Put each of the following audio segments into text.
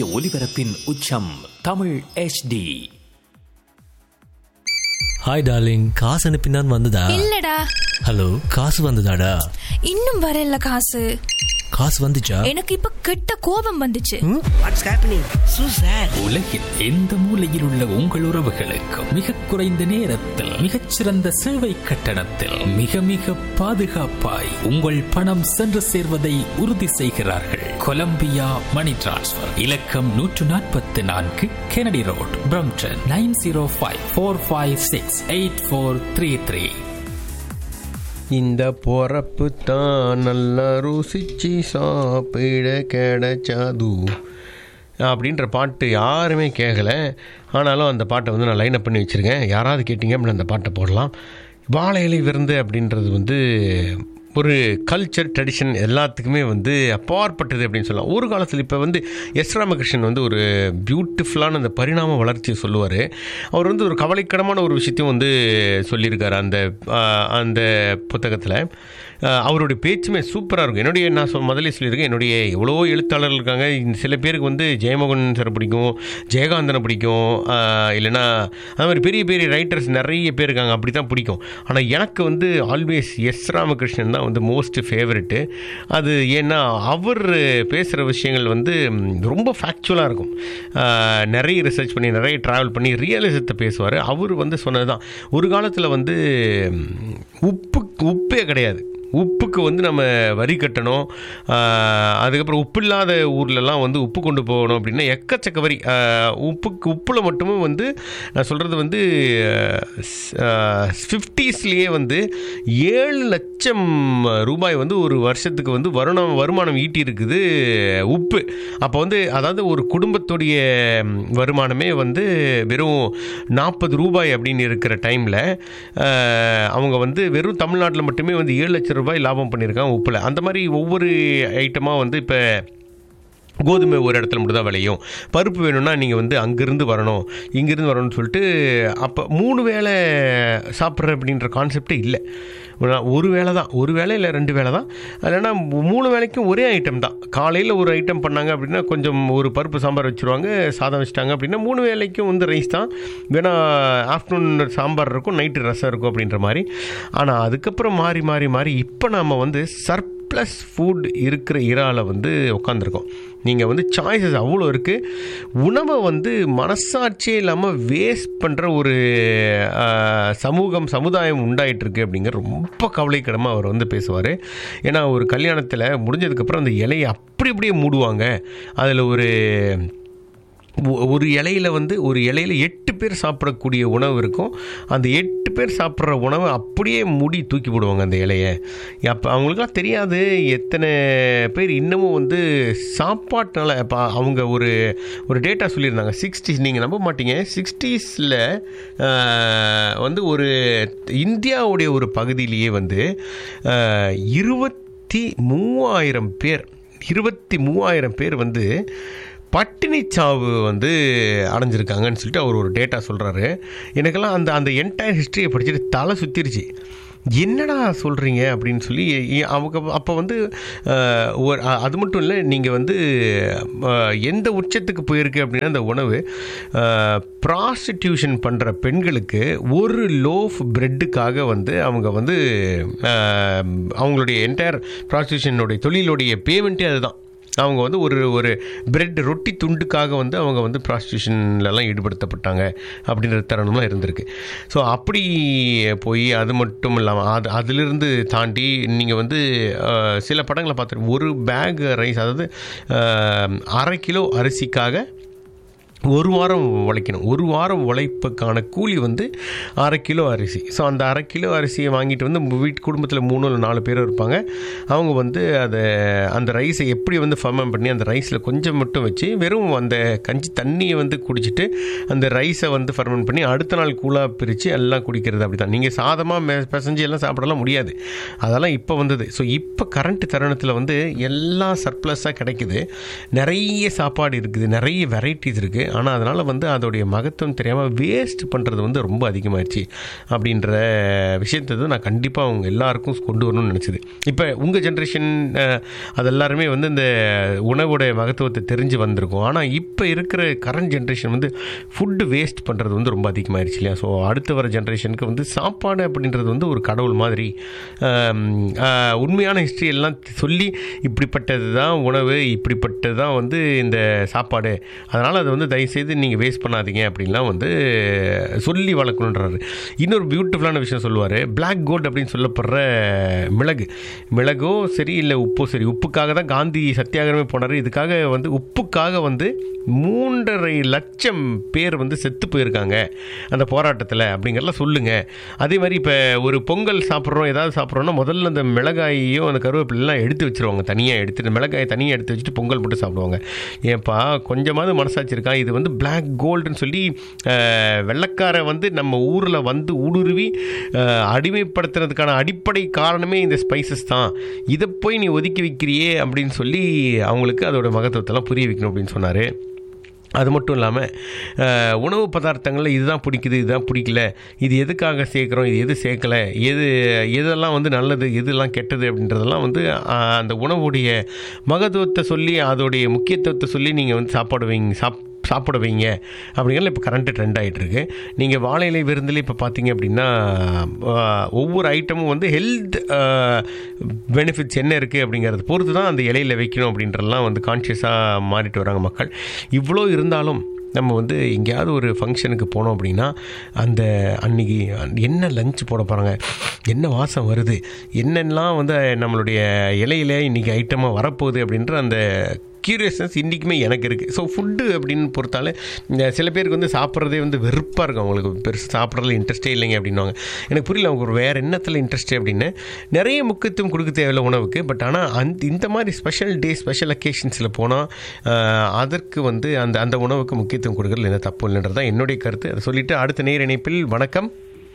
ஒலிபரப்பின் உச்சம் Tamil HD hi darling காசு அனுப்பினான் வந்ததா இல்லடா ஹலோ காசு வந்ததாடா இன்னும் வரல காசு காசு வந்துச்சா எனக்கு இப்ப கெட்ட கோபம் வந்துச்சு வாட்ஸ் ஹேப்பனிங் சூ சார் உலகில் எந்த மூலையில் உள்ள உங்கள் உறவுகளுக்கும் மிக குறைந்த நேரத்தில் மிகச்சிறந்த சேவை கட்டணத்தில் மிக மிக பாதுகாப்பாய் உங்கள் பணம் சென்று சேர்வதை உறுதி செய்கிறார்கள் கொலம்பியா மணி டிரான்ஸ்ஃபர் இலக்கம் நூற்று நாற்பத்தி நான்கு Kennedy road Brampton nine zero five four five six eight four three three இந்த பொறப்பு தான் நல்லா ருசிச்சு சாப்பிட கிடைச்சாது அப்படின்ற பாட்டு யாருமே கேட்கல ஆனாலும் அந்த பாட்டை வந்து நான் லைன் பண்ணி வச்சுருக்கேன் யாராவது கேட்டிங்க அப்படின்னு அந்த பாட்டை போடலாம் வாழை இலை விருந்து அப்படின்றது வந்து ஒரு கல்ச்சர் ட்ரெடிஷன் எல்லாத்துக்குமே வந்து அப்பாற்பட்டது அப்படின்னு சொல்லலாம் ஒரு காலத்தில் இப்போ வந்து எஸ் ராமகிருஷ்ணன் வந்து ஒரு பியூட்டிஃபுல்லான அந்த பரிணாம வளர்ச்சியை சொல்லுவார் அவர் வந்து ஒரு கவலைக்கிடமான ஒரு விஷயத்தையும் வந்து சொல்லியிருக்காரு அந்த ஆஹ், அந்த புத்தகத்தில் ஆஹ், அவருடைய பேச்சுமே சூப்பராக இருக்கும் என்னுடைய நான் சொ முதல்ல சொல்லியிருக்கேன் என்னுடைய எவ்வளோ எழுத்தாளர்கள் இருக்காங்க இந்த சில பேருக்கு வந்து ஜெயமோகன் சார் பிடிக்கும் ஜெயகாந்தனை பிடிக்கும் ஆஹ், இல்லைன்னா அது மாதிரி பெரிய பெரிய ரைட்டர்ஸ் நிறைய பேர் இருக்காங்க அப்படி தான் பிடிக்கும் ஆனால் எனக்கு வந்து ஆல்வேஸ் எஸ் ராமகிருஷ்ணன் தான் வந்து மோஸ்ட் ஃபேவரெட்டு அது ஏன்னா அவர் பேசுகிற விஷயங்கள் வந்து ம், ரொம்ப ஃபேக்சுவலாக இருக்கும் ஆஹ், நிறைய ரிசர்ச் பண்ணி நிறைய ட்ராவல் பண்ணி ரியலிசத்தை பேசுவார் அவர் வந்து சொன்னது தான் ஒரு காலத்தில் வந்து ம், உப்பு உப்பே கிடையாது உப்புக்கு வந்து நம்ம வரி கட்டணும் ஆஹ், அதுக்கப்புறம் உப்பு இல்லாத ஊர்லலாம் வந்து உப்பு கொண்டு போகணும் அப்படின்னா எக்கச்சக்க வரி ஆஹ், உப்புக்கு உப்பில் மட்டுமே வந்து நான் சொல்கிறது வந்து ஃபிஃப்டிஸ்லேயே வந்து ஏழு லட்சம் ரூபாய் வந்து ஒரு வருஷத்துக்கு வந்து வருணம் வருமானம் ஈட்டி இருக்குது உப்பு அப்போ வந்து அதாவது ஒரு குடும்பத்துடைய ம், வருமானமே வந்து வெறும் நாற்பது ரூபாய் அப்படின்னு இருக்கிற டைமில் அவங்க வந்து வெறும் தமிழ்நாட்டில் மட்டுமே வந்து ஏழு லட்சம் ரூபாய் லாபம் பண்ணியிருக்காங்க உப்பில் அந்த மாதிரி ஒவ்வொரு ஐட்டமாக வந்து இப்போ கோதுமை ஒரு இடத்துல மட்டும் தான் விளையும் பருப்பு வேணும்னா நீங்கள் வந்து அங்கேருந்து வரணும் இங்கேருந்து வரணும்னு சொல்லிட்டு அப்போ மூணு வேளை சாப்பிட்ற அப்படின்ற கான்செப்டே இல்லை ஒரு- ஒரு வேளை தான் ஒரு வேளை இல்லை ரெண்டு வேளை தான் இல்லைன்னா மூணு வேளைக்கும் ஒரே ஐட்டம் தான் காலையில் ஒரு ஐட்டம் பண்ணாங்க அப்படின்னா கொஞ்சம் ஒரு பருப்பு சாம்பார் வச்சுருவாங்க சாதம் வச்சுட்டாங்க அப்படின்னா மூணு வேளைக்கும் வந்து ரைஸ் தான் வேணா ஆஃப்டர்நூன் சாம்பார் இருக்கும் நைட்டு ரசம் இருக்கும் அப்படின்ற மாதிரி ஆனால் அதுக்கப்புறம் மாறி மாறி மாறி இப்போ நாம் வந்து சர்ப் ப்ளஸ் ஃபுட் இருக்கிற இறால வந்து உட்காந்துருக்கோம் நீங்கள் வந்து சாய்ஸஸ் அவ்வளோ இருக்குது உணவை வந்து மனசாட்சியே இல்லாமல் வேஸ்ட் பண்ணுற ஒரு ஆஹ், சமூகம் சமுதாயம் உண்டாயிட்டு இருக்கு அப்படிங்கிற ரொம்ப கவலைக்கிடமாக அவர் வந்து பேசுவார் ஏன்னா ஒரு கல்யாணத்தில் முடிஞ்சதுக்கப்புறம் அந்த இலையை அப்படி அப்படியே மூடுவாங்க அதில் ஒரு ஒ- ஒரு இலையில வந்து ஒரு இலையில எட்டு பேர் சாப்பிடக்கூடிய உணவு இருக்கும் அந்த எட்டு பேர் சாப்பிட்ற உணவை அப்படியே மூடி தூக்கி போடுவாங்க அந்த இலையை அப்போ அவங்களுக்குலாம் தெரியாது எத்தனை பேர் இன்னமும் வந்து சாப்பாட்டினால இப்போ அவங்க ஒரு ஒரு டேட்டா சொல்லியிருந்தாங்க சிக்ஸ்டீஸ் நீங்கள் நம்ப மாட்டீங்க சிக்ஸ்டீஸில் வந்து ஒரு இந்தியாவுடைய ஒரு பகுதியிலேயே வந்து ஆஹ், இருபத்தி மூவாயிரம் பேர் இருபத்தி மூவாயிரம் பேர் வந்து பட்டினி சாவு வந்து அடைஞ்சிருக்காங்கன்னு சொல்லிட்டு அவர் ஒரு டேட்டா சொல்கிறாரு எனக்கெல்லாம் அந்த அந்த என்டையர் ஹிஸ்ட்ரியை படிச்சுட்டு தலை சுற்றிருச்சு என்னடா சொல்கிறீங்க அப்படின்னு சொல்லி இ- அவங்க அப்போ வந்து அஹ், ஒரு அ- அது மட்டும் இல்லை நீங்கள் வந்து அஹ், எந்த உச்சத்துக்கு போயிருக்கு அப்படின்னா அந்த உணவு ப்ராஸ்டிடியூஷன் பண்ணுற பெண்களுக்கு ஒரு லோஃப் பிரெட்டுக்காக வந்து அவங்க வந்து அஹ், அவங்களுடைய என்டையர் ப்ராஸ்டியூஷனுடைய தொழிலுடைய பேமெண்ட்டே அதுதான் அவங்க வந்து ஒரு ஒரு பிரெட் ரொட்டி துண்டுக்காக வந்து அவங்க வந்து ப்ராஸ்டியூஷன்லலாம் ஈடுபடுத்தப்பட்டாங்க அப்படின்ற தருணம்லாம் இருந்திருக்கு ஸோ அப்படி போய் அது மட்டும் இல்லாமல் அது அதிலிருந்து தாண்டி நீங்கள் வந்து அஹ், சில படங்களை பார்த்துட்டு ஒரு பேக் ரைஸ் அதாவது அஹ், அரை கிலோ அரிசிக்காக ஒரு வாரம் உழைக்கணும் ஒரு வாரம் உழைப்புக்கான கூலி வந்து அரை கிலோ அரிசி ஸோ அந்த அரை கிலோ அரிசியை வாங்கிட்டு வந்து வீட்டு குடும்பத்தில் மூணு இல்லை நாலு பேர் இருப்பாங்க அவங்க வந்து அதை அந்த ரைஸை எப்படி வந்து ஃபர்மம் பண்ணி அந்த ரைஸில் கொஞ்சம் மட்டும் வச்சு வெறும் அந்த கஞ்சி தண்ணியை வந்து குடிச்சிட்டு அந்த ரைஸை வந்து ஃபர்மெண்ட் பண்ணி அடுத்த நாள் கூலாக பிரித்து எல்லாம் குடிக்கிறது அப்படி தான் நீங்கள் சாதமாக பிசைஞ்சு எல்லாம் சாப்பிடலாம் முடியாது அதெல்லாம் இப்போ வந்தது ஸோ இப்போ கரண்ட் தருணத்தில் வந்து எல்லாம் சர்ப்ளஸாக கிடைக்குது நிறைய சாப்பாடு இருக்குது நிறைய வெரைட்டிஸ் இருக்குது ஆனால் அதனால் வந்து அதோடைய மகத்துவம் தெரியாமல் வேஸ்ட் பண்ணுறது வந்து ரொம்ப அதிகமாகிடுச்சு அப்படின்ற விஷயத்தை தான் நான் கண்டிப்பாக அவங்க எல்லாருக்கும் கொண்டு வரணும்னு நினச்சிது இப்போ உங்கள் ஜென்ரேஷன் அது எல்லாருமே வந்து இந்த உணவோட மகத்துவத்தை தெரிஞ்சு வந்திருக்கும் ஆனால் இப்போ இருக்கிற கரண்ட் ஜென்ரேஷன் வந்து ஃபுட்டு வேஸ்ட் பண்ணுறது வந்து ரொம்ப அதிகமாகிடுச்சு இல்லையா ஸோ அடுத்து வர ஜென்ரேஷனுக்கு வந்து சாப்பாடு அப்படின்றது வந்து ஒரு கடவுள் மாதிரி ஆம், ஆ, உண்மையான ஹிஸ்ட்ரி எல்லாம் சொல்லி இப்படிப்பட்டது தான் உணவு இப்படிப்பட்டது தான் வந்து இந்த சாப்பாடு அதனால் அதை வந்து தயவுசெய்து நீங்கள் வேஸ்ட் பண்ணாதீங்க அப்படின்லாம் வந்து சொல்லி வளர்க்கணுன்றாரு இன்னொரு பியூட்டிஃபுல்லான விஷயம் சொல்லுவார் பிளாக் கோல்ட் அப்படின்னு சொல்லப்படுற மிளகு மிளகோ சரி இல்லை உப்போ சரி உப்புக்காக தான் காந்தி சத்தியாகிரமே போனார் இதுக்காக வந்து உப்புக்காக வந்து மூன்றரை லட்சம் பேர் வந்து செத்து போயிருக்காங்க அந்த போராட்டத்தில் அப்படிங்கிறலாம் சொல்லுங்கள் அதே மாதிரி இப்போ ஒரு பொங்கல் சாப்பிட்றோம் ஏதாவது சாப்பிட்றோன்னா முதல்ல அந்த மிளகாயையும் அந்த கருவேப்பிலாம் எடுத்து வச்சிருவாங்க தனியாக எடுத்துட்டு மிளகாயை தனியாக எடுத்து வச்சுட்டு பொங்கல் மட்டும் சாப்பிடுவாங்க ஏன்பா கொஞ்சமாவது மனசாட்சி இருக்கா இது வந்து பிளாக் கோல்டுன்னு சொல்லி அஹ், வெள்ளைக்கார வந்து நம்ம ஊரில் வந்து ஊடுருவி அஹ், அடிமைப்படுத்துறதுக்கான அடிப்படை காரணமே இந்த ஸ்பைசஸ் தான் இதை போய் நீ ஒதுக்கி வைக்கிறியே அப்படின்னு சொல்லி அவங்களுக்கு அதோட மகத்துவத்தெல்லாம் புரிய வைக்கணும் அப்படின்னு சொன்னார் அது மட்டும் இல்லாமல் உணவு பதார்த்தங்களில் இதுதான் பிடிக்குது இதுதான் பிடிக்கல இது எதுக்காக சேர்க்குறோம் இது எது சேர்க்கலை எது எதெல்லாம் வந்து நல்லது எதெல்லாம் கெட்டது அப்படின்றதெல்லாம் வந்து அஹ், அந்த உணவுடைய மகத்துவத்தை சொல்லி அதோடைய முக்கியத்துவத்தை சொல்லி நீங்கள் வந்து சாப்பாடு வைங்க சாப் சாப்பிட வைங்க அப்படிங்கிறது இப்போ கரண்ட்டு ட்ரெண்ட் ஆகிட்டு இருக்கு நீங்கள் வாழை இலை விருந்தில் இப்போ பார்த்தீங்க அப்படின்னா ஆஹ், ஒவ்வொரு ஐட்டமும் வந்து ஹெல்த் பெனிஃபிட்ஸ் என்ன இருக்குது அப்படிங்கிறத பொறுத்து தான் அந்த இலையில் வைக்கணும் அப்படின்றலாம் வந்து கான்ஷியஸாக மாறிட்டு வராங்க மக்கள் இவ்வளோ இருந்தாலும் நம்ம வந்து எங்கேயாவது ஒரு ஃபங்க்ஷனுக்கு போனோம் அப்படின்னா அந்த அன்னைக்கு என்ன லஞ்ச் போட போகிறாங்க என்ன வாசம் வருது என்னென்னலாம் வந்து நம்மளுடைய இலையில இன்றைக்கி ஐட்டமாக வரப்போகுது அப்படின்ற அந்த கியூரியஸ்னஸ் இன்றைக்குமே எனக்கு இருக்குது ஸோ ஃபுட்டு அப்படின்னு பொறுத்தாலே இந்த சில பேருக்கு வந்து சாப்பிட்றதே வந்து வெறுப்பாக இருக்கும் அவங்களுக்கு பெருசு சாப்பிட்றதுல இன்ட்ரெஸ்டே இல்லைங்க அப்படின்னுவாங்க எனக்கு புரியல அவங்க ஒரு வேறு எண்ணத்தில் இன்ட்ரெஸ்ட் அப்படின்னு நிறைய முக்கியத்துவம் கொடுக்க தேவையில்ல உணவுக்கு பட் ஆனால் அந்த இந்த மாதிரி ஸ்பெஷல் டே ஸ்பெஷல் அக்கேஷன்ஸில் போனால் அதற்கு வந்து அந்த அந்த உணவுக்கு முக்கியத்துவம் கொடுக்கறதுல என்ன தப்பு இல்லைன்றது தான் என்னுடைய கருத்து அதை சொல்லிவிட்டு அடுத்த நேர் இணைப்பில் வணக்கம்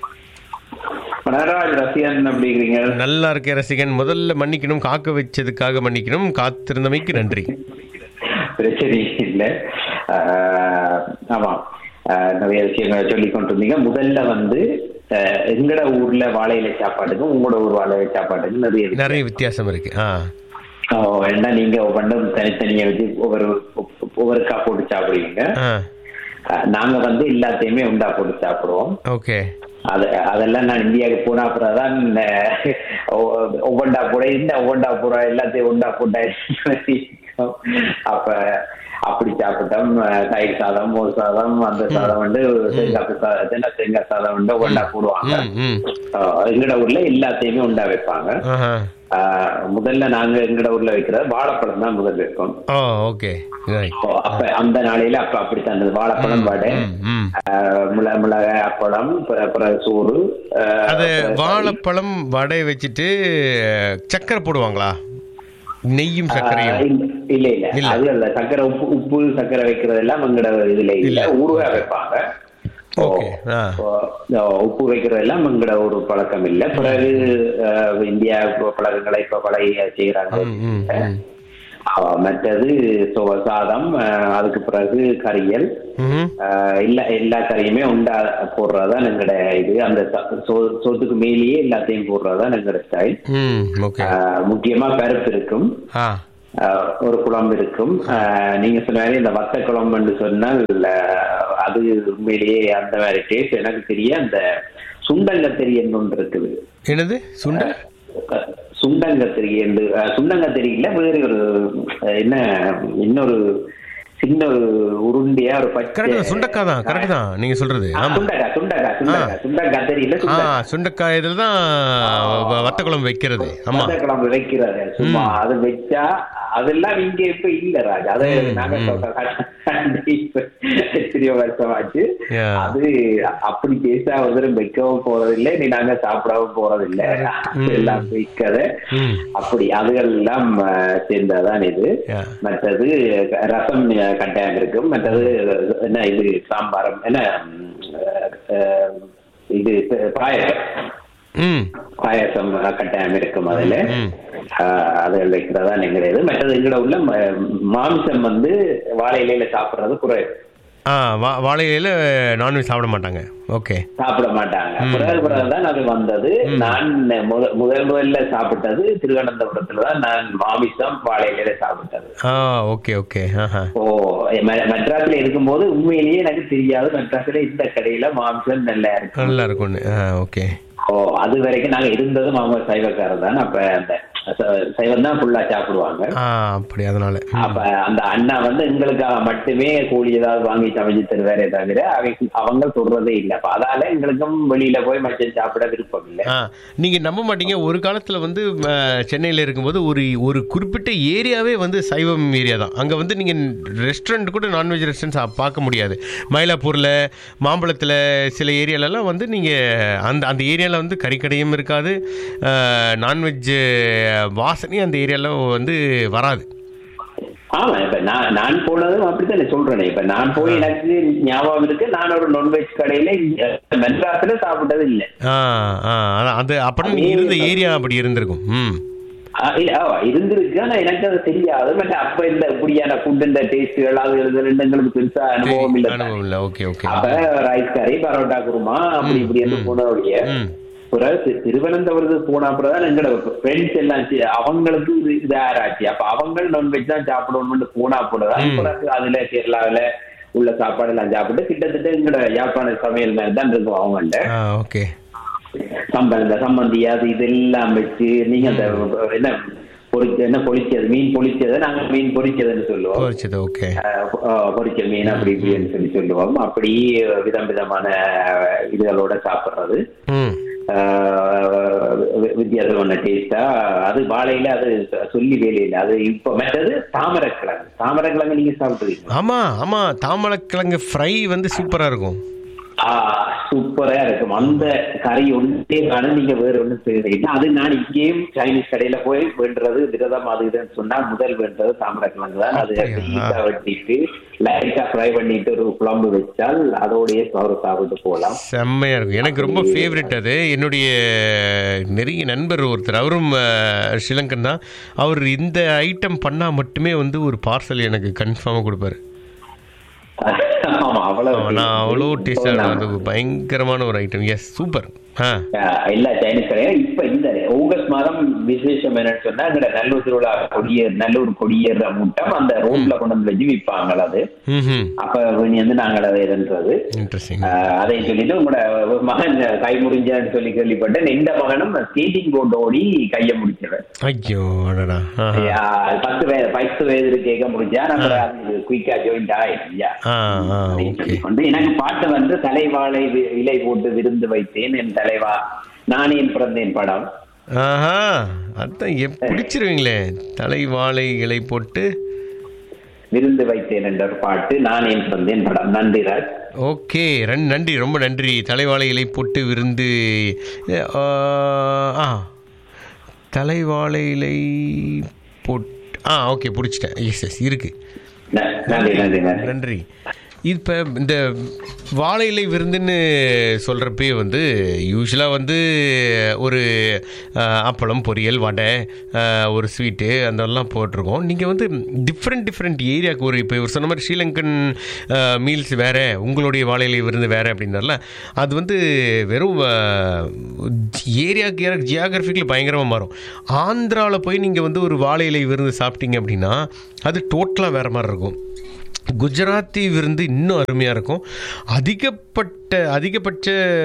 மனராஜ் ரசிகன் அப்படிங்கிறீங்க நல்லா இருக்க ரசிகன் முதல்ல மன்னிக்கணும் காக்க வச்சதுக்காக மன்னிக்கணும் காத்திருந்தமைக்கு நன்றி பிரச்சனை இல்லை ஆஹ் ஆமா ஆஹ் நிறைய விஷயங்களை சொல்லி கொண்டு இருந்தீங்க முதல்ல வந்து ஆஹ் எங்கட ஊர்ல வாழை இலை சாப்பாட்டுக்கும் உங்களோட ஊர் வாழை இலை சாப்பாட்டுக்கும் நிறைய வித்தியாசம். நிறைய வித்தியாசம் இருக்கு ஆ ஓ, ஏன்னா நீங்க ஒவ்வொன்றும் தனித்தனியா வச்சு ஒவ்வொரு ஒவ்வொருக்கா போட்டு சாப்பிடுவீங்க ஆ ஆஹ் நாங்க வந்து எல்லாத்தையுமே உண்டா போட்டு சாப்பிடுவோம் ஓகே அது அதெல்லாம் நான் இந்தியாவுக்கு போன அப்புறம் தான் ஒவ்வொண்டா போட இந்த ஒவ்வொண்டா போட எல்லாத்தையும் ஒண்டா போட்டா அப்ப அப்படி சாப்பிட்டோம் அஹ் தயிர் சாதம் மோர் சாதம் அந்த சாதம் வந்து தேங்காய் சாதம் தென்னை தேங்காய் சாதம் வந்து ஒண்டா போடுவாங்க ம் ம் அஹ் எங்கட ஊர்ல எல்லாத்தையுமே உண்டா வைப்பாங்க ஆஹா அஹ் முதல்ல நாங்க எங்கட ஊர்ல வைக்கிறது வாழைப்பழம் தான் முதல் வைப்போம் ஓ ஓகே ரைட் ஓ, அப்ப அந்த நாளையில அப்ப அப்படித்தான் இருந்தது வாழைப்பழம் வடை ம் ம் அஹ் மிள- மிளகாய் அப்பளம் ப- அப்புறம் சோறு அஹ் அது அப்புறம் வாழைப்பழம் வடை வச்சுட்டு சக்கரை போடுவாங்களா நெய்யும் ஆஹ் சர்க்கரையும் இல்ல இல்ல இல்ல இல்ல. அது இல்ல சக்கரை உப்பு உப்பு சக்கரை வைக்கிறது எல்லாம் எங்கட இதுல இல்ல இல்ல. ஊறுகாய் வைப்பாங்க ஓ, ஓகே ஆ ஓ, ஓ, உப்பு வைக்கிறது எல்லாம் எங்கட ஒரு பழக்கம் இல்ல பிறகு ஆஹ், இந்தியா பழக்கங்களை இப்ப பழகி செய்யறாங்க ம் ம் ம் ஆஹ், மற்றது சோ- சாதம் ஆஹ், அதுக்கு பிறகு கறியல் ம் ஆஹ், எல்லா எல்லா கறியுமே உண்டா போடுறதுதான் எங்கட இது அந்த ச- சோ- சோத்துக்கு மேலேயே எல்லாத்தையும் போடுறதுதான் எங்கட ஸ்டைல் ம் ஓகே முக்கியமா பருப்பு இருக்கும் ஆ ஆஹ் ஒரு குழம்பு இருக்கும் ஆஹ் நீங்க சொன்ன மாதிரி இந்த வத்த குழம்புன்னு சொன்னால் ஆஹ் அது உண்மையிலேயே அந்த மாதிரி டேஸ்ட் எனக்கு தெரிய அந்த சுண்டங்கத்திரி என்று ஒன்று இருக்குது என்னது சுண்டல் அஹ் சுண்டங்கத்திரி என்று ஆஹ் சுண்டங்கத்திரி இல்ல வேறு ஒரு ஆஹ் என்ன இன்னொரு சின்ன ஒரு உருண்டையா ஒரு பச்சை கரெக்ட் சுண்டக்காய் தான் கரெக்ட் தான் நீங்க சொல்றது ஆ, ஆமா சுண்டக்காய் சுண்டக்காய் சுண்டக்காய் சுண்டங்கத்திரி இல்ல ஆ சுண்டக்காய் சுண்டக்காய் இதில் தான் வ- வத்த குழம்பு வைக்கிறது ஆமா வத்த குழம்பு வைக்கிறது சும்மா அது வச்சா அதெல்லாம் இங்க இப்ப இல்ல ராஜா அது நாங்க எத்தனையோ வருஷம் ஆச்சு Yeah. அது அப்படி பேசா ஒரு வைக்கவும் போறதில்லை நீ நாங்க சாப்பிடவும் போறதில்லை ம். எல்லாம் வைக்கத ம். அப்படி அதுகள் எல்லாம் அஹ், சேர்ந்ததான் இது Yeah. மற்றது ரசம் அஹ், கட்டாயம் இருக்கும் மற்றது என்ன இது சாம்பாரம் என்ன ம், அஹ், இது பாயசம் ம் பாயாசம் கட்டாயம் இருக்கும் அதுல ம். ஆஹ் அது வைக்கிறதா எங்களுது மற்றது எங்கட உள்ள ம- மாமிசம் வந்து வாழை இலையில சாப்பிடுறது குறைவு ஆ வா வாழையில நான்வெஜ் சாப்பிட மாட்டாங்க ஓகே சாப்பிட மாட்டாங்க பிறகு பிறகுதான் அது வந்தது நான் முத- முதல் முதல்ல சாப்பிட்டது திருவனந்தபுரத்துல தான் நான் மாமிசம் வாழையில சாப்பிட்டது ஆ ஓகே ஓகே ஆஹா ஓ ம- மெட்ராஸ்ல இருக்கும்போது உண்மையிலேயே எனக்கு தெரியாது மெட்ராஸ்ல இந்த கடையில மாமிசம் நல்லா இருக்கு நல்லா இருக்கும்னு ஆ ஓகே ஓ அது வரைக்கும் நாங்க இருந்ததும் அவங்க சைவக்காரர் தான் அப்ப அந்த ச- சைவம் தான் ஃபுல்லா சாப்பிடுவாங்க ஆ அப்படி அதனால ம். அப்ப அந்த அண்ணா வந்து எங்களுக்காக மட்டுமே கூலி ஏதாவது வாங்கி சமைச்சு தருவாரே தவிர அவங்க அவங்க சொல்றதே இல்லை அப்ப அதால எங்களுக்கும் வெளியில போய் மச்சம் சாப்பிட விருப்பம் இல்லை ஆ நீங்கள் நம்ப மாட்டீங்க ஒரு காலத்தில் வந்து சென்னையில் இருக்கும்போது ஒரு ஒரு குறிப்பிட்ட ஏரியாவே வந்து சைவம் ஏரியா தான் அங்கே வந்து நீங்கள் ரெஸ்டாரண்ட் கூட நான்வெஜ் ரெஸ்டாரண்ட்ஸ் பார்க்க முடியாது மயிலாப்பூரில் மாம்பழத்தில் சில ஏரியாலலாம் வந்து நீங்கள் அந்த அந்த ஏரியாவில் வந்து கறிக்கடையும் இருக்காது நான்வெஜ் வாசனையும் அந்த ஏரியாவில் வந்து வராது ஆமா இப்ப நான் நான் போனதும் அப்படித்தானே சொல்றேனே இப்ப நான் போய் எனக்கு ஞாபகம் இருக்கு நான் ஒரு நான்வெஜ் கடையில இங்க மெட்ராஸ்ல சாப்பிட்டது இல்ல ஆ ஆ அதான் அது அப்படின்னு நீங்கள் இருந்த ஏரியா அப்படி இருந்திருக்கும் ம் ஆ, இல்ல, ஆ, இருந்திருக்கு ஆனா எனக்கு அது தெரியாது பட் அப்ப இந்த இப்படியான ஃபுட் இந்த டேஸ்ட்கள் அது இது எங்களுக்கு பெருசா அனுபவம் இல்ல அனுபவம் இல்லை ஓகே ஓகே அப்ப ரைஸ் கறி பரோட்டா குருமா அப்படி இப்படி என்று போனவழிய ம் பிறகு தி- திருவனந்தபுரத்துக்கு போன அப்புறம்தான் எங்களோட ஃப்ரெண்ட்ஸ் எல்லாம் சி- அவங்களுக்கு இது இது ஆராய்ச்சி அப்ப அவங்க நான்வெஜ் தான் சாப்பிடணும்னு போனா போலதான் பிறகு அதுல கேரளாவில உள்ள சாப்பாடு எல்லாம் சாப்பிட்டு கிட்டத்தட்ட எங்களோட யாழ்ப்பாண சமையல் மாதிரி தான் இருக்கும் அவங்கள்ட்ட ஆ ஓகே சம்பல் இந்த சம்மந்தி அது இதெல்லாம் வச்சு நீங்க அந்த என்ன பொரிச்ச என்ன பொரிச்சது மீன் பொரிச்சதை நாங்க மீன் பொரிச்சதுன்னு சொல்லுவோம் குறைச்சது ஓகே அஹ் அஹ் பொரிச்ச மீன் அப்படி இப்படின்னு சொல்லி சொல்லுவோம் அப்படி விதம் விதமான இதுகளோட சாப்பிடுறது ம் ஆஹ் வி- வித்தியாசமான டேஸ்டா அது வாழையில அது சொல்லி வேலையில அது இப்ப மற்றது தாமரைக்கிழங்கு தாமரைக்கிழங்கு நீங்க சாப்பிட்டுருக்கீங்க ஆமா ஆமா தாமரைக்கிழங்கு ஃப்ரை வந்து சூப்பரா இருக்கும் சூப்பரா இருக்கும் அந்த கறி ஒன்றே காணும் நீங்க வேற ஒண்ணும் செய்யறீங்க அது நான் இங்கேயும் சைனீஸ் கடையில போய் வேண்டுறது விரதம் அது இதுன்னு சொன்னா முதல் வேண்டது தாமரைக்கிழங்கு தான் அது அப்படியா? ஈஸா வெட்டிட்டு லைட்டா ஃப்ரை பண்ணிட்டு ஒரு குழம்பு வச்சால் அதோடய சோறு சாப்பிட்டு போகலாம் செம்மையா இருக்கும் எனக்கு ரொம்ப ஃபேவரட் அது என்னுடைய நெருங்கிய நண்பர் ஒருத்தர் அவரும் அஹ், ஸ்ரீலங்கன் தான் அவர் இந்த ஐட்டம் பண்ணா மட்டுமே வந்து ஒரு பார்சல் எனக்கு கன்ஃபார்மாக கொடுப்பாரு ஆமா அவ்வளவு நான் அவ்வளோ டேஸ்டாக அது பயங்கரமான ஒரு ஐட்டம் எஸ் சூப்பர் ஆ ஆஹ் எல்லா சைனீஸ் கடையும் இப்ப இந்த ஆகஸ்ட் மாதம் விசேஷம் என்னன்னு சொன்னா எங்கட நல்லூர் திருவிழா கொடியேர் நல்லூர் கொடியேற மூட்டம் அந்த ரோட்ல கொண்டு வந்து வச்சு விற்பாங்க அது ம் அப்ப இனி வந்து நாங்கள் அதை இதுன்றது இன்ட்ரெஸ்டிங் ஆஹ் அதை சொல்லிட்டு உங்களோட மகன் கை முடிஞ்சான்னு சொல்லி கேள்விப்பட்டேன் இந்த மகனும் ஸ்கேட்டிங் போர்டு ஓடி கையை முடிச்சவன் ஐயோ அடடா ஆஹா. ஆஹ் பத்து வயது பத்து வயது கேட்க முடிஞ்சா நம்ம அது குயிக்கா ஜாயிண்ட் ஆயிடுச்சா ஆ ஆ அப்படின்னு ஓகே சொல்லிக் கொண்டு எனக்கு பாட்டு வந்து தலைவாழை வி- இலை போட்டு விருந்து வைத்தேன் என் தலைவா நானே பிறந்தேன் படம் ஆஹா அதான் எப் பிடிச்சிருவீங்களே தலை வாழை இலை போட்டு விருந்து வைத்தேன் என்ற ஒரு பாட்டு நான் என் பிறந்தேன் படம் நன்றி ராஜ் ஓகே ரன் நன்றி ரொம்ப நன்றி தலைவாழை இலை போட்டு விருந்து ஏ, ஆ, ஆ தலைவாழை இலை போட் ஆ ஓகே பிடிச்சிட்டேன் எஸ் எஸ் இருக்கு ந- நன்றி நன்றி நன்றி நன்றி இப்போ இந்த வாழை இலை விருந்துன்னு சொல்கிறப்பே வந்து யூஸ்வலாக வந்து ஒரு அஹ், அப்பளம் பொரியல் வடை அஹ், ஒரு ஸ்வீட்டு அதெல்லாம் போட்டிருக்கோம் நீங்கள் வந்து டிஃப்ரெண்ட் டிஃப்ரெண்ட் ஏரியாவுக்கு ஒரு இப்போ ஒரு சொன்ன மாதிரி ஸ்ரீலங்கன் மீல்ஸ் வேறு உங்களுடைய வாழை இலை விருந்து வேறு அப்படின்னால அது வந்து வெறும் ஏரியாவுக்கு ஏரியா ஜியாகிரபிக்கில் பயங்கரமாக மாறும் ஆந்திராவில் போய் நீங்கள் வந்து ஒரு வாழை இலை விருந்து சாப்பிட்டீங்க அப்படின்னா அது டோட்டலாக வேறு மாதிரி இருக்கும் குஜராத்தி விருந்து இன்னும் அருமையாக இருக்கும் அதிகப்பட்ட அதிகபட்ச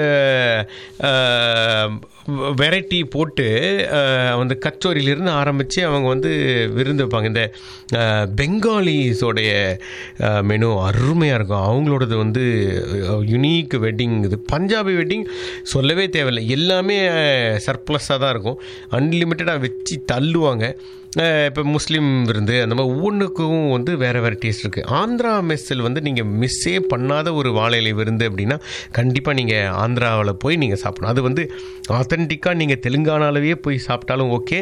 வெரைட்டி போட்டு அஹ், வந்து கச்சோரியிலிருந்து ஆரம்பித்து அவங்க வந்து விருந்து வைப்பாங்க இந்த அஹ், பெங்காலிஸோடைய மெனு அருமையாக இருக்கும் அவங்களோடது வந்து யுனீக் வெட்டிங் இது பஞ்சாபி வெட்டிங் சொல்லவே தேவையில்லை எல்லாமே சர்ப்ளஸாக தான் இருக்கும் அன்லிமிட்டடாக வச்சு தள்ளுவாங்க இப்போ முஸ்லீம் விருந்து அந்த மாதிரி ஒவ்வொன்றுக்கும் வந்து வேறு வேறு டேஸ்ட் இருக்குது ஆந்திரா மெஸ்ஸில் வந்து நீங்கள் மிஸ்ஸே பண்ணாத ஒரு வாழை இலை விருந்து அப்படின்னா கண்டிப்பாக நீங்கள் ஆந்திராவில் போய் நீங்கள் சாப்பிடணும் அது வந்து ஆத்தென்டிக்காக நீங்கள் தெலுங்கானாலவே போய் சாப்பிட்டாலும் ஓகே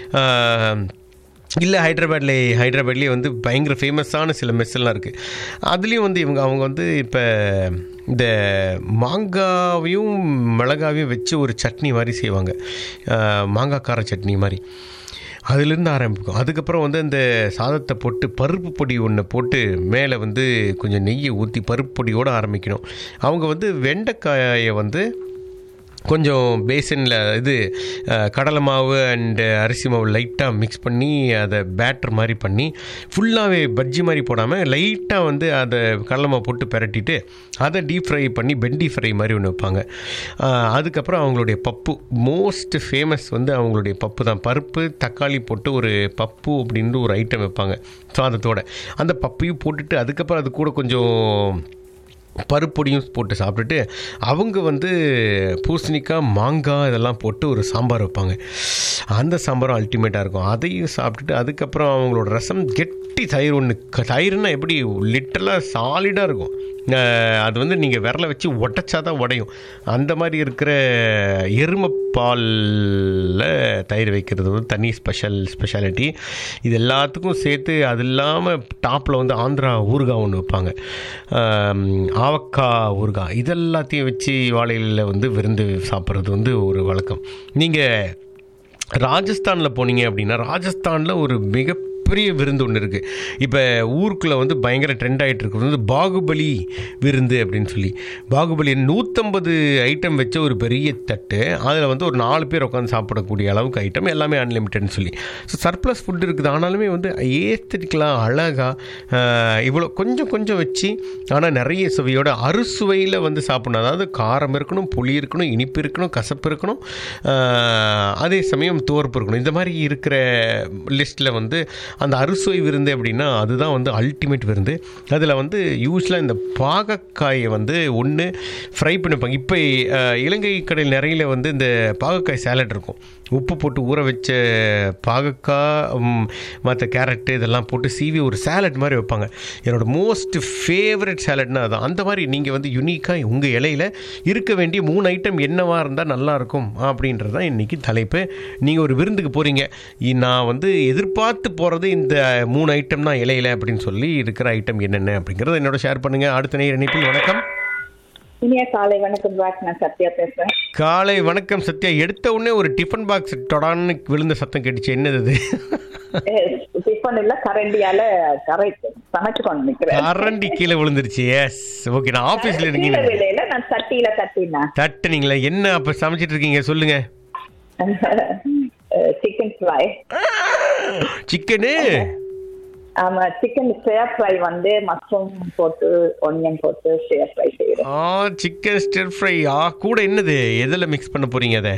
இல்லை ஹைதராபாத்ல ஹைதராபாத்லேயே வந்து பயங்கர ஃபேமஸான சில மெஸ்ஸெல்லாம் இருக்குது அதுலேயும் வந்து இவங்க அவங்க வந்து இப்போ இந்த மாங்காவையும் மிளகாவையும் வச்சு ஒரு சட்னி மாதிரி செய்வாங்க அஹ், மாங்காய் கார சட்னி மாதிரி அதுலேருந்து ஆரம்பிக்கும் அதுக்கப்புறம் வந்து அந்த சாதத்தை போட்டு பருப்பு பொடி ஒன்று போட்டு மேலே வந்து கொஞ்சம் நெய்யை ஊற்றி பருப்பு பொடியோடு ஆரம்பிக்கணும் அவங்க வந்து வெண்டைக்காயை வந்து கொஞ்சம் பேசனில் இது அஹ், கடலை மாவு அண்டு அரிசி மாவு லைட்டாக மிக்ஸ் பண்ணி அதை பேட்டர் மாதிரி பண்ணி ஃபுல்லாகவே பஜ்ஜி மாதிரி போடாமல் லைட்டாக வந்து அதை கடலை மாவு போட்டு பிரட்டிட்டு அதை டீப் ஃப்ரை பண்ணி பெண்டி ஃப்ரை மாதிரி ஒன்று வைப்பாங்க அஹ், அதுக்கப்புறம் அவங்களுடைய பப்பு மோஸ்ட் ஃபேமஸ் வந்து அவங்களுடைய பப்பு தான் பருப்பு தக்காளி போட்டு ஒரு பப்பு அப்படின்ட்டு ஒரு ஐட்டம் வைப்பாங்க சாதத்தோட அந்த பப்பையும் போட்டுட்டு அதுக்கப்புறம் அது கூட கொஞ்சம் பருப்பொடியும் போட்டு சாப்பிட்டுட்டு அவங்க வந்து பூசணிக்காய் மாங்காய் இதெல்லாம் போட்டு ஒரு சாம்பார் வைப்பாங்க அந்த சாம்பாரும் அல்டிமேட்டாக இருக்கும் அதையும் சாப்பிட்டுட்டு அதுக்கப்புறம் அவங்களோட ரசம் கெட்டி தயிர் ஒன்று தயிர்னா எப்படி லிட்டலாக சாலிடாக இருக்கும் அஹ் அது வந்து நீங்கள் விரலை வச்சு உடச்சா தான் உடையும் அந்த மாதிரி இருக்கிற எருமைப்பாலில் தயிர் வைக்கிறது வந்து தனி ஸ்பெஷல் ஸ்பெஷாலிட்டி இது எல்லாத்துக்கும் சேர்த்து அது இல்லாமல் டாப்பில் வந்து ஆந்திரா ஊறுகாய் ஒன்று வைப்பாங்க ஆம், ஆவக்காய் ஊறுகாய் இதெல்லாத்தையும் வச்சு வாழையில வந்து விருந்து சாப்பிட்றது வந்து ஒரு வழக்கம் நீங்கள் ராஜஸ்தானில் போனீங்க அப்படின்னா ராஜஸ்தானில் ஒரு மிகப்பெரிய விருந்து ஒன்று இருக்குது இப்போ ஊருக்குள்ளே வந்து பயங்கர ட்ரெண்ட் ஆகிட்டு இருக்கிறது வந்து பாகுபலி விருந்து அப்படின்னு சொல்லி பாகுபலி நூற்றம்பது ஐட்டம் வச்ச ஒரு பெரிய தட்டு அதில் வந்து ஒரு நாலு பேர் உட்காந்து சாப்பிடக்கூடிய அளவுக்கு ஐட்டம் எல்லாமே அன்லிமிட்டட்னு சொல்லி ஸோ சர்ப்ளஸ் ஃபுட் இருக்குது ஆனாலுமே வந்து ஏஸ்தட்டிக்கலாக அழகாக இவ்வளோ கொஞ்சம் கொஞ்சம் வச்சு ஆனால் நிறைய சுவையோட அறுசுவையில் வந்து சாப்பிடணும் அதாவது காரம் இருக்கணும் புளி இருக்கணும் இனிப்பு இருக்கணும் கசப்பு இருக்கணும் ஆஹ், அதே சமயம் துவர்ப்பு இருக்கணும் இந்த மாதிரி இருக்கிற லிஸ்ட்டில் வந்து அந்த அறுசுவை விருந்து அப்படின்னா அதுதான் வந்து அல்டிமேட் விருந்து அதில் வந்து யூஸ்வலாக இந்த பாகக்காயை வந்து ஒன்று ஃப்ரை பண்ணிப்பாங்க இப்போ இலங்கை கடையில் நிறையில வந்து இந்த பாகக்காய் சேலட் இருக்கும் உப்பு போட்டு ஊற வச்ச பாகக்காய் மற்ற கேரட்டு இதெல்லாம் போட்டு சீவி ஒரு சேலட் மாதிரி வைப்பாங்க என்னோட மோஸ்ட் ஃபேவரட் சேலட்னா அதான் அந்த மாதிரி நீங்கள் வந்து யுனிக்காக உங்கள் இலையில இருக்க வேண்டிய மூணு ஐட்டம் என்னவா இருந்தால் நல்லாயிருக்கும் அப்படின்றது தான் இன்றைக்கி தலைப்பு நீங்கள் ஒரு விருந்துக்கு போகிறீங்க நான் வந்து எதிர்பார்த்து போகிறது இந்த மூணு ஐட்டம் தான் இலையில அப்படின்னு சொல்லி இருக்கிற ஐட்டம் என்னென்ன அப்படிங்கிறத என்னோட ஷேர் பண்ணுங்கள் அடுத்த நேர் இணைப்பில் வணக்கம் இனிய காலை வணக்கம் ராஜ் நான் சத்யா பேசுறேன் காலை வணக்கம் சத்யா எடுத்த உடனே ஒரு டிஃபன் பாக்ஸ் தொடான்னு விழுந்த சத்தம் கேட்டுச்சு என்னது அது டிஃபன் இல்ல கரண்டியால கரை சமைச்சு கொண்டு நிக்கிறேன் கரண்டி கீழே விழுந்துருச்சு எஸ் ஓகே நான் ஆஃபீஸில் கீழே இருக்கீங்க விலையில நான் சட்டியில தட்டினேன் தட்டுனீங்களா என்ன அப்போ சமைச்சிட்டு இருக்கீங்க சொல்லுங்க சிக்கன் ஃப்ரை சிக்கனு ஆமா சிக்கன் ஸ்டேர் ஃப்ரை வந்து மஷ்ரூம் போட்டு ஒனியன் போட்டு ஸ்டேர் ஃப்ரை செய்யறேன் ஆ சிக்கன் ஸ்டிர் ஃப்ரை ஆ கூட என்னது எதில் மிக்ஸ் பண்ண போறீங்க அதை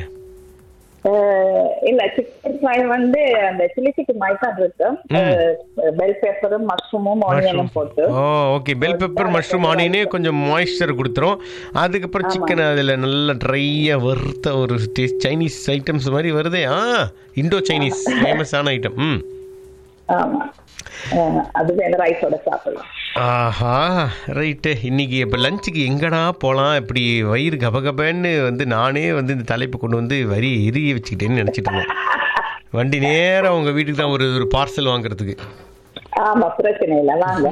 அஹ், இல்ல சிக்கன் ஃப்ரை வந்து அந்த சில்லி சிக்கன் மைதான் இருக்கு பெல் பேப்பரும் மஷ்ரூமும் ஒனியனும் போட்டு oh okay bell pepper mushroom ஆனியனே கொஞ்சம் மாய்ஸ்சர் கொடுத்துரும் அதுக்கப்புறம் சிக்கன் அதில் நல்லா ட்ரையாக வறுத்த ஒரு டேஸ்ட் சைனீஸ் ஐட்டம்ஸ் மாதிரி வருதே ஆ இண்டோ சைனீஸ் ஃபேமஸான ஐட்டம் ம் ஆமா அஹ், அது வேற ரைஸோட சாப்பிடலாம் ஆஹா ரைட்டு இன்னைக்கு இப்போ லஞ்சுக்கு எங்கடா போகலாம் இப்படி வயிறு கபகபன்னு வந்து நானே வந்து இந்த தலைப்பு கொண்டு வந்து வரி இறுகி வச்சுக்கிட்டேன்னு நினச்சிட்டு இருந்தேன் வண்டி நேராக உங்கள் வீட்டுக்கு தான் ஒரு ஒரு பார்சல் வாங்குறதுக்கு ஆமா பிரச்சனை இல்ல வாங்க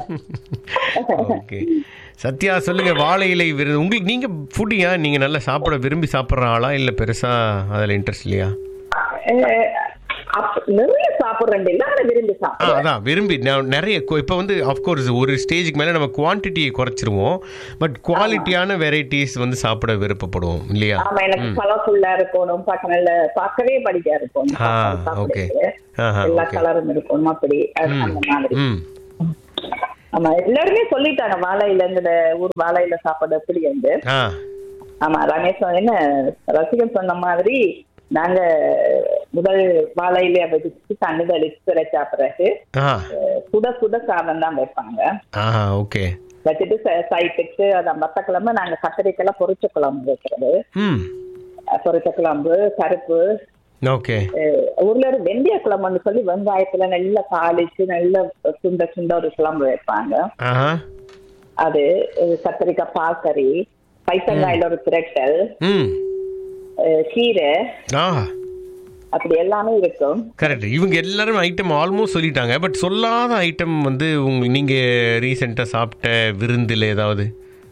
ஓகே சத்யா சொல்லுங்க வாழை இலை விருது உங்களுக்கு நீங்க ஃபுட்டியா நீங்க நல்லா சாப்பிட விரும்பி சாப்பிட்ற ஆளா இல்ல பெருசா அதுல இன்ட்ரெஸ்ட் இல்லையா அஹ், அப்ப நிறைய சாப்பிடுறேன் இல்ல ஆனா விரும்பி ஆ சாப்பிடுறேன் அதான் விரும்பி நான் நிறைய இப்போ வந்து அஃப்கோர்ஸ் ஒரு ஸ்டேஜுக்கு மேலே நம்ம குவான்டிட்டியை குறைச்சிருவோம் பட் குவாலிட்டியான வெரைட்டிஸ் வந்து சாப்பிட விருப்பப்படுவோம் இல்லையா ஆமா எனக்கு கலர்ஃபுல்லா இருக்கணும் பார்க்க நல்ல பார்க்கவே படிக்கா இருக்கணும் ஆ, சாப்பிடுறது. okay. ஆஹா, எல்லா okay. கலரும் இருக்கணும் அப்படி அது அந்த மாதிரி ம் ஆமா எல்லாருமே சொல்லிட்டாங்க வாழையில இந்த ஊர் வாழையில சாப்பாடு எப்படி வந்து ஆ ஆமா ரமேஷ் சொன்ன- என்ன ரசிகன் சொன்ன மாதிரி நாங்க முதல் வாழையில வச்சு தண்ணி தெளிச்சு வச்சா பிறகு ஆ அஹ், சுட சுட சாதம் தான் வைப்பாங்க ஆ ஓகே வச்சுட்டு ச- சைட்டுக்கு அது மத்தக்கிழமை நாங்க கத்திரிக்கெல்லாம் பொரிச்ச குழம்பு வைக்கிறது ம் அஹ், பொரிச்ச குழம்பு பருப்பு ஓகே அஹ், ஊர்ல ஒரு வெந்தய குழம்புன்னு சொல்லி வெங்காயத்துல நல்லா தாளிச்சு நல்ல சுண்ட சுண்ட ஒரு குழம்பு வைப்பாங்க ஆஹா அது அஹ், கத்திரிக்காய் பாக்கறி பைத்தங்காயில ஒரு திரட்டல் ம் அஹ், கீரை ஆ அப்படி எல்லாமே இருக்கும் கரெக்ட் இவங்க எல்லாரும் ஐட்டம் ஆல்மோஸ்ட் சொல்லிட்டாங்க பட் சொல்லாத ஐட்டம் வந்து உங்க நீங்கள் ரீசெண்டாக சாப்பிட்ட விருந்தில் ஏதாவது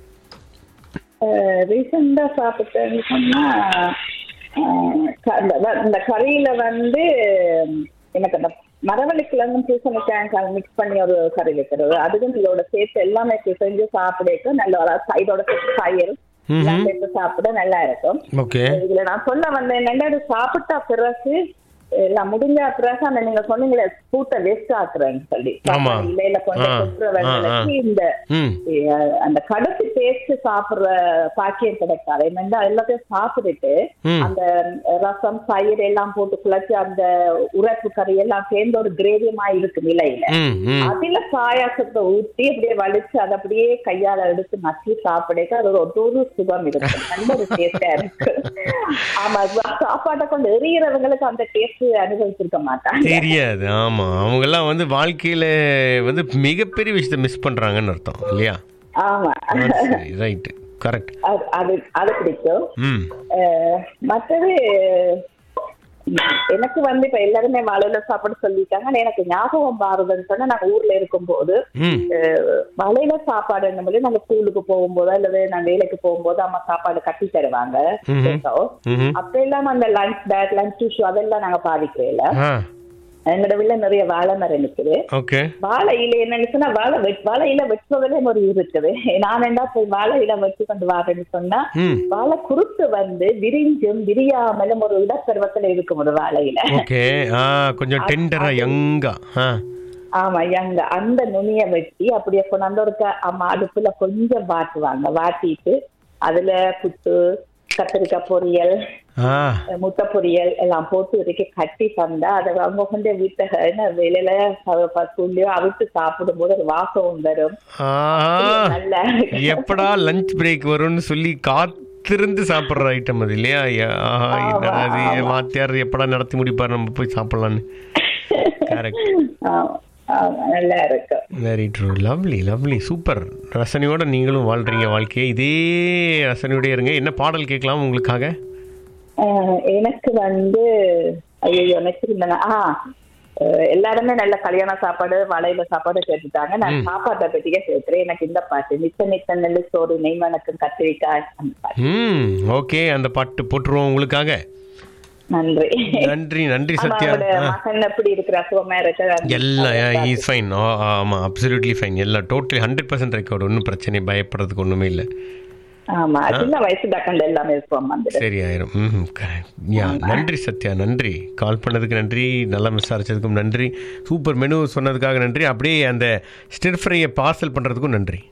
ரீசெண்டா சாப்பிட்டேன்னு சொன்னா அஹ், க- இந்த வ- இந்த கறியில வந்து எனக்கு அந்த மரவள்ளி கிழங்கும் பூசணிக்காய் மிக்ஸ் பண்ணி ஒரு கறி வைக்கிறது அதுவும் இதோட சேர்த்து எல்லாமே செஞ்சு சாப்பிடக்கு நல்ல சைடோட சேர்த்து காய்கறி எல்லாம் சேர்த்து சாப்பிட நல்லா இருக்கும் ஓகே இதுல நான் சொல்ல வந்தேன் என்னன்னா இது சாப்பிட்டா பிறகு எல்லாம் முடிஞ்ச பிறகு அந்த நீங்க சொன்னீங்களே பூட்டை வேஸ்ட் ஆக்குறேன்னு சொல்லி ஆமா. சாப்பாடு இலையில கொஞ்சம் ஆ, கொட்டுறவங்களுக்கு ஆ, ஆ. இந்த ம் அஹ், அந்த கடைசி டேஸ்ட் சாப்பிடுற பாக்கியம் கிடைக்காது என்னன்னா எல்லாத்தையும் சாப்பிட்டுட்டு ம். அந்த ரசம் தயிர் எல்லாம் போட்டு குழச்சி அந்த உரைப்பு கறி எல்லாம் சேர்ந்து ஒரு கிரேவியமா இருக்கு நிலையில ம் ம் அதுல பாயாசத்தை ஊத்தி அப்படியே வலிச்சு அதை அப்படியே கையால எடுத்து நக்கி சாப்பிடக்க அது ஒரு ஒரு சுகம் இருக்கு நல்ல ஒரு டேஸ்டா இருக்கு ஆமா சாப்பாட்டை கொண்டு எறிகிறவங்களுக்கு அந்த டேஸ்ட் அனுபவிச்சிருக்க மாட்டாங்க தெரியாது ஆமா அவங்க எல்லாம் வந்து வாழ்க்கையில வந்து மிகப்பெரிய விஷயத்த மிஸ் பண்றாங்கன்னு அர்த்தம் இல்லையா ஆமா ரைட் கரெக்ட் அது அது அது பிடிக்கும் ம் அஹ், மற்றது உம், எனக்கு வந்து இப்ப எல்லாருமே வாழையில சாப்பாடு சொல்லிட்டாங்க ஆனா எனக்கு ஞாபகம் பாருதுன்னு சொன்னா நாங்க ஊர்ல இருக்கும்போது ம் அஹ், வளையில சாப்பாடு என்னும்போது நாங்க ஸ்கூலுக்கு போகும்போது அல்லது நான் வேலைக்கு போகும்போது அம்மா சாப்பாடு கட்டி தருவாங்க ம்ஹும். So, ம்ஹும். அப்ப எல்லாம் அந்த லஞ்ச் பேக் லஞ்ச் டிஷ்யூ அதெல்லாம் நாங்க பாதிக்கவே இல்ல ஆ எங்களோட வீட்டுல நிறைய வாழை மரம் நிக்குது ஓகே வாழை இலை என்னன்னு சொன்னா வாழை வெட்- வாழை இலை வெட்டுறதுல ஒரு இது இருக்குது நான் என்ன போய் வாழை இலை வெட்டி கொண்டு வரேன்னு சொன்னா ம் வாழை குருத்து வந்து விரிஞ்சும் விரியாமலும் ஒரு இடப்பருவத்துல இருக்கும் ஒரு வாழை இலை ஓகே ஆ கொஞ்சம் டெண்டரா யங்கா ஆ ஆமா எங்க அந்த நுனிய வெட்டி அப்படியே கொண்டாந்து ஒரு க- அம்மா அடுப்புல கொஞ்சம் வாட்டுவாங்க வாட்டிட்டு அதுல புட்டு கத்திரிக்காய் பொரியல் ஆ முட்டை பொரியல் எல்லாம் போட்டு இதுக்கு கட்டி தந்தா அதை அவங்க கொண்டு வீட்டை என்ன வெளியில பத்துள்ளியோ அவிட்டு சாப்பிடும் போது ஒரு வாசம் வரும் ஆ நல்ல எப்படா லஞ்ச் பிரேக் வரும்னு சொல்லி காத்திருந்து சாப்பிடுற ஐட்டம் அது இல்லையா யா- ஆஹா, இது- அது வாத்தியார் எப்படா நடத்தி முடிப்பார் நம்ம போய் சாப்பிடலான்னு கரெக்ட் ஆமா, ஆமா, நல்லா இருக்கும் very true lovely lovely super ரசனையோட நீங்களும் வாழ்றீங்க வாழ்க்கையை இதே ரசனையோட இருங்க என்ன பாடல் கேட்கலாம் உங்களுக்காக அஹ் எனக்கு வந்து ஐயோ எனக்கு இருந்தேன் ஆ அஹ் எல்லாருமே நல்ல கல்யாண சாப்பாடு வளையில சாப்பாடு கேட்டுட்டாங்க நான் சாப்பாட்டை பற்றியே கேட்கிறேன் எனக்கு இந்த பாட்டு நித்த நித்த நெல்லு சோறு நெய் வணக்கம் கத்திரிக்காய் அந்த பாட்டு ம் ஓகே அந்த பாட்டு போட்டுருவோம் உங்களுக்காக நன்றி நன்றி நன்றி ஆமா, சத்யா அவரோட ஆ. மகன் எப்படி இருக்கிற சுகமா இருக்க எல்லாம் இஸ் ஃபைன் ஆமாம் அப்சல்யூட்லி ஃபைன் எல்லாம் டோட்டலி ஹண்ட்ரட் பர்சன்ட் ரெக்கார்டு ஒன்றும் பிரச்சனை பயப்படுறதுக்கு ஒன்றுமே இல்லை ஆமா சின்ன வயசு டக்கண்ட எல்லாமே சுகம் வந்துடும் சரி ஆயிரும் ம் யா நன்றி சத்யா நன்றி கால் பண்ணதுக்கு நன்றி நல்லா விசாரிச்சதுக்கும் நன்றி சூப்பர் மெனு சொன்னதுக்காக நன்றி அப்படியே அந்த ஸ்டிர் ஃப்ரையை பார்சல் பண்ணுறதுக்கும் நன்றி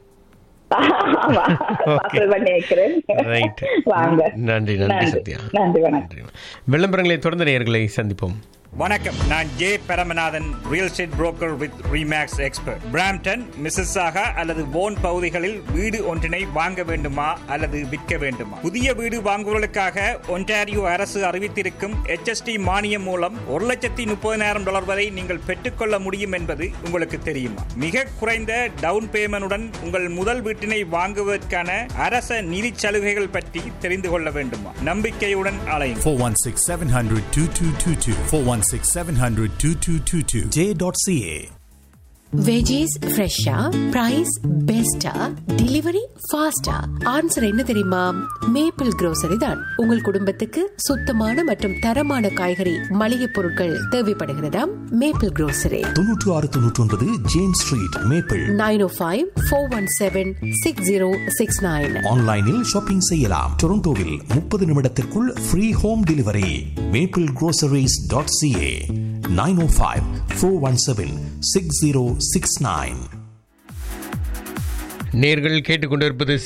ஆமா பார்சல் பண்ணி வைக்கிறேன் ரைட் வாங்க நன்றி நன்றி சத்யா நன்றி வணக்கம் நன்றி விளம்பரங்களை தொடர்ந்து நேயர்களை சந்திப்போம் வணக்கம் நான் J Paramanathan real estate broker with Remax expert Brampton Mississauga அல்லது போன் பகுதிகளில் வீடு ஒன்றினை வாங்க வேண்டுமா அல்லது விற்க வேண்டுமா புதிய வீடு வாங்குவதற்காக ஒன்டாரியோ அரசு அறிவித்திருக்கும் HST மானியம் மூலம் ஒரு லட்சத்தி முப்பதினாயிரம் டாலர் வரை நீங்கள் பெற்றுக்கொள்ள முடியும் என்பது உங்களுக்கு தெரியுமா மிக குறைந்த டவுன் பேமெண்டுடன் உங்கள் முதல் வீட்டினை வாங்குவதற்கான அரச நிதி சலுகைகள் பற்றி தெரிந்து கொள்ள வேண்டுமா நம்பிக்கையுடன் அலையும் 416 700 2222. 416 700 2222. J.ca. வெஜிஸ் ஃப்ரெஷ்ஷா பிரைஸ் பெஸ்டா டெலிவரி ஃபாஸ்டா ஆன்சர் என்ன தெரியுமா மேப்பிள் grocery தான் உங்கள் குடும்பத்துக்கு சுத்தமான மற்றும் தரமான காய்கறி மளிகை பொருட்கள் தேவைப்படுகிறதாம் மேப்பிள் grocery தொன்னூற்று ஆறு தொன்னூற்றி ஒன்பது James Street Maple nine oh five four one seven six zero six nine ஆன்லைனில் ஷாப்பிங் செய்யலாம் டொரண்டோவில் முப்பது நிமிடத்திற்குள் free home delivery Maple groceries dot CA nine oh five four one seven six zero six nine நேர்கள் கேட்டுக்கொண்டிருப்பது